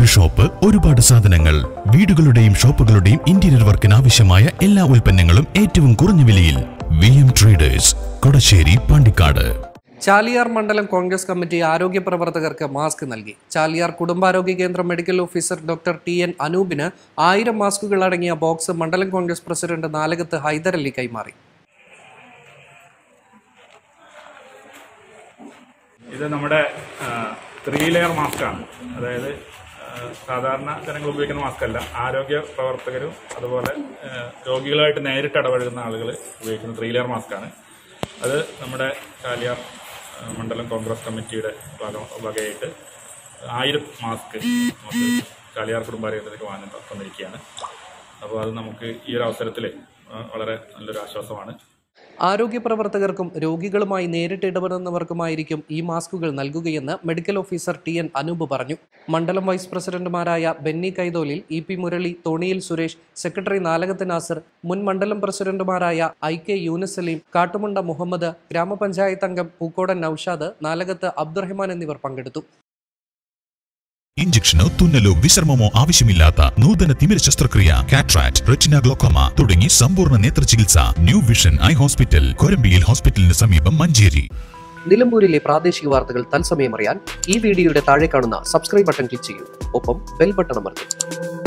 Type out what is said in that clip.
shop ഒരുപാട് സാധനങ്ങൾ വീടുകളുടെയും ഷോപ്പുകളുടെയും interior വർക്കിന് ആവശ്യമായ എല്ലാ ഉൽപ്പന്നങ്ങളും ഏറ്റവും കുറഞ്ഞ വിലയിൽ V M traders Kodassery Pandikkad Chaliyar മണ്ഡലം കോൺഗ്രസ് കമ്മിറ്റി ആരോഗ്യ പ്രവർത്തകർക്ക് മാസ്ക് നൽകി ചാലിയാർ കുടുംബാരോഗ്യ കേന്ദ്രം medical officer doctor T N അനൂപിന് ആയിരം മാസ്കുകൾ അടങ്ങിയ ബോക്സ് മണ്ഡലം കോൺഗ്രസ് പ്രസിഡന്റ് നാലകത്ത് ഹൈദരലി കൈമാറി ഇത് നമ്മുടെ ത്രീ ലെയർ മാസ്കാണ് അതായത് ആ, സാധാരണ ജനങ്ങൾ ഉപയോഗിക്കുന്ന മാസ്ക് അല്ല ആരോഗ്യ പ്രവർത്തകരും അതുപോലെ ആ, രോഗികളുമായിട്ട് നേരിട്ട് ഇടപഴകുന്ന ആളുകൾ ഉപയോഗിക്കുന്ന ത്രീ ലെയർ മാസ്കാണ് അത് നമ്മുടെ ചാലിയാർ ആ, മണ്ഡലം കോൺഗ്രസ് കമ്മിറ്റിയുടെ ഭാഗം വകയായിട്ട് ആയിരം മാസ്ക് നമുക്ക് ചാലിയാർ കുടുംബാരോഗ്യത്തിലേക്ക് വാങ്ങാൻ തന്നിരിക്കുകയാണ് അപ്പോൾ അത് നമുക്ക് ഈ ഒരു അവസരത്തിൽ വളരെ നല്ലൊരു ആശ്വാസമാണ് ആരോഗ്യ പ്രവർത്തകർക്കും രോഗികളുമായി നേരിട്ട് ഇടപെടുന്നവർക്കുമായിരിക്കും ഈ മാസ്കുകൾ നൽകുകയെന്ന് medical officer T N Anoop പറഞ്ഞു മണ്ഡലം വൈസ് പ്രസിഡന്റുമാരായ ബെന്നി കൈതോലിൽ ഇ പി മുരളി തോണിയിൽ സുരേഷ് സെക്രട്ടറി നാലകത്ത് നാസർ മുൻ മണ്ഡലം പ്രസിഡന്റുമാരായ ഐ കെ യൂനസ് സലീം കാട്ടുമുണ്ട മുഹമ്മദ് ഗ്രാമപഞ്ചായത്ത് അംഗം പൂക്കോടൻ നൌഷാദ് നാലകത്ത് അബ്ദുറഹ്മാൻ എന്നിവർ പങ്കെടുത്തു ഇഞ്ചക്ഷനോ തുന്നലോ വിശ്രമമോ ആവശ്യമില്ലാത്ത നൂതന തിമിര ശസ്ത്രക്രിയ കാട്രാക്ട് റെറ്റിന ഗ്ലോക്കോമ തുടങ്ങി സമ്പൂർണ്ണ നേത്ര ചികിത്സ ന്യൂ വിഷൻ ഐ ഹോസ്പിറ്റൽ കൊരമ്പിയിൽ ഹോസ്പിറ്റലിന് സമീപം മഞ്ചേരി നിലമ്പൂരിലെ പ്രാദേശിക വാർത്തകൾ തത്സമയം അറിയാൻ ഈ വീഡിയോയുടെ താഴെ കാണുന്ന സബ്സ്ക്രൈബ് ബട്ടൺ ക്ലിക്ക് ചെയ്യൂ ഒപ്പം ബെൽ ബട്ടൺ അമർത്തും